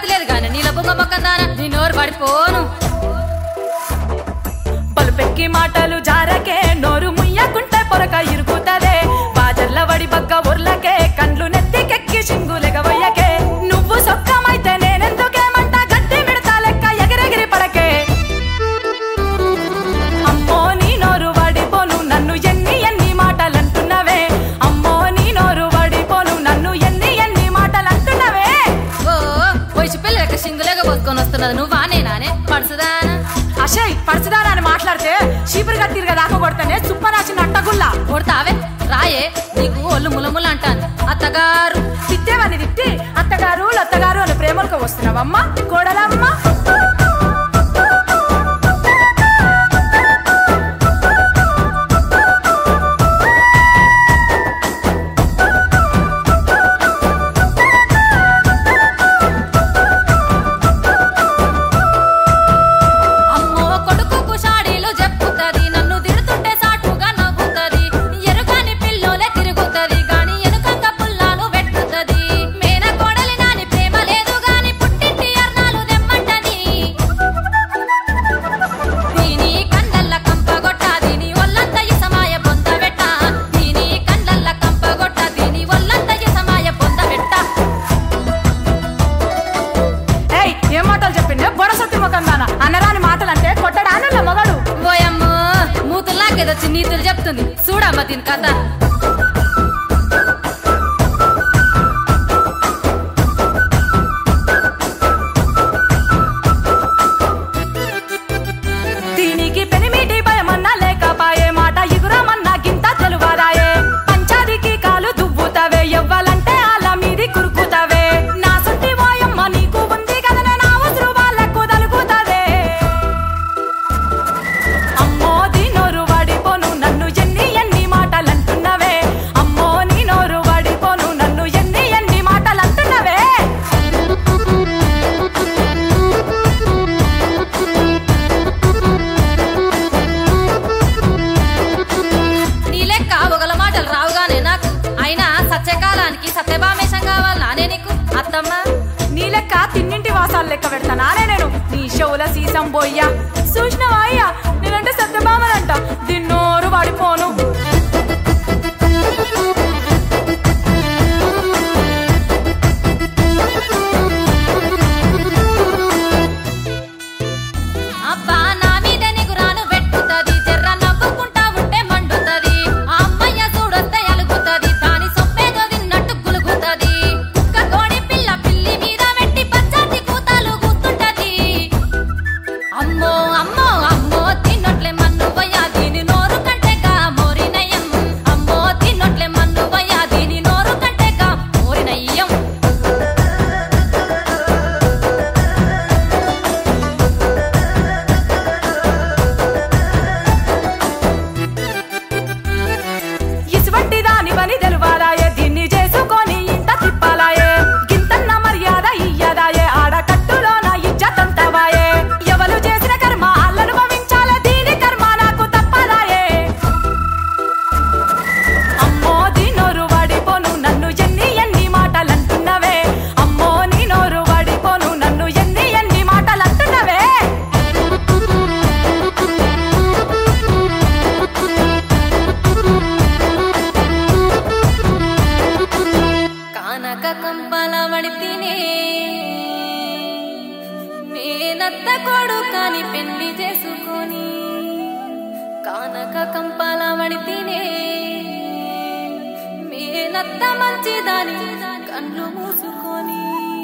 లేదు కానీ నీళ్ళ బుగ్గ మొక్కదాన నీ నోరు పడిపోను పలుపెక్కి మాటలు జారకే నోరు ముయ్యకుంటే పొరక ఇరుగుతదే బాజర్ల వడి బగ్గ ఉర్లకే కండ్లు నెత్తికెక్కి సింగులెగవయ్యకే నువ్వు సొక్కమైతే నేనెందుకేమంట గట్టి మిడతా లెక్క ఎగిరెగిరి పడకే అమ్మో నీ నోరు వడిపోను నన్ను ఎన్ని ఎన్ని మాటలంటున్నవే అమ్మో నీ నోరు వడిపోను నన్ను ఎన్ని ఎన్ని మాటలంటున్నవే ఓ వయసు పిల్లలకి సింగులేగా పోసుకొని వస్తున్నది నువ్వా నేనానే పడుసుదానా అషయ్ పరచుదారా అని మాట్లాడితే చీపురు కత్తిరిగా దాకా కొడతానే సుప్పరాసిన అట్టగుల్లా కొడతావే రాయే నీకు ఒళ్ళు ములములు అంటాను అత్తగారు తిట్టేవని తిట్టి అత్తగారు లత్తగారు అని ప్రేమలకు వస్తున్నావమ్మా కోడలమ్మ అమ్మో కొడుకు షాడీలు చెప్పుతది నన్ను తిడుతుంటే సాటుగా నవ్వుతది ఎరుగాని పిల్లోలే తిరుగుతది గాని ఎనుకంగ పుల్లాలు పెట్టుతది మేన కోడలి నాని ప్రేమ లేదు గాని పుట్టింటి అర్నాలు దెమ్మంటది దీని కండల్ల కంపగొట్ట దీని ఒళ్ళంత ఇసమాయ బొంద పెట్ట దీని కండల్ల కంపగొట్ట దీని ఒళ్ళంత ఇసమాయ బొంద పెట్ట ఏయ్ ఏం మాటలు చెప్పిండే బొడసొత్తి ముఖం దాన అనరాని మాటలు అంటే కొట్టడానల్ల మొగడు ఓయమ్మో మూతుల్లాకేదో నీతులు చెప్తుంది చూడమ్మ దీని కథ దీనికి పెనిమిటి భయమన్నా లేకపాయే మాట ఎగురమన్నా గింత తెలువదాయే పంచాదికి కాలు దువ్వుతావే ఎవ్వాలంటే అల మీది కురుకుతావే నా సొంటి వాయమ్మ నీకు ఉంది కదనే నా ఉసురు వాళ్ళకు తలుగుతాదే అమ్మో ది నోరు వాడిపోను నన్ను ఎన్ని ఎన్ని మాటలంటున్నవే అమ్మో నీ నోరు వాడిపోను నన్ను ఎన్ని ఎన్ని మాటలంటున్నవే నీ లెక్క ఒకల మాటలు రావుగానే నాకు అయినా సత్యకాలానికి సత్యభామేశం కావాలి నానే నీకు అత్తమ్మ నీ లెక్క తిన్నింటి వాసాలు లెక్క పెడతానానే నేను నీ షోల సీసం బొయ్యా చూసినవా అయ్యా నేనంటే సత్యభామనంట దిన్నోరు వాడిపోను అబ్బా నా మీద నిగురాను పెట్టుతది జర్ర నవ్వుకుంటా ఉంటే మండుతది ఆ అమ్మయ్య చూడొస్తే అలుగుతది దాని సొప్పేదో తిన్నట్టు గులుగుతది కుక్క కోడి పిల్ల పిల్లి మీద పెట్టి పచ్చాతి కూతాలు కూతుంటది అమ్మో అమ్మో అమ్మో తిన్నట్లే మన్ను వయ్యా దీని నోరు కంటేగా మోరినయ్యం అమ్మో తిన్నట్లే మన్ను వయ్యా దీని నోరు కంటేగా మోరినయ్యం ఇసువంటి దాని పని తెలువాలాయే దీన్ని చేసుకొని ఇంత తిప్పాలాయే గింతన్న మర్యాద ఇయ్యదాయే ఆడ కట్టులో నా ఇజ్జతంతవాయే ఎవరు చేసిన కర్మ అల్లను భవించాలే దీని కర్మ నాకు తప్పదాయే అమ్మో ది నోరు వాడిపోను నన్ను ఎన్ని ఎన్ని మాటలంటున్నవే అమ్మో నీ నోరు వాడిపోను నన్ను ఎన్ని ఎన్ని మాటలంటున్నవే కానక కంపల వడితినే మేనత్త కొడుకని పెళ్లి చేసుకొని కానక కంపల వడితినే మేనత్త మంచిదని కళ్ళు మూసుకొని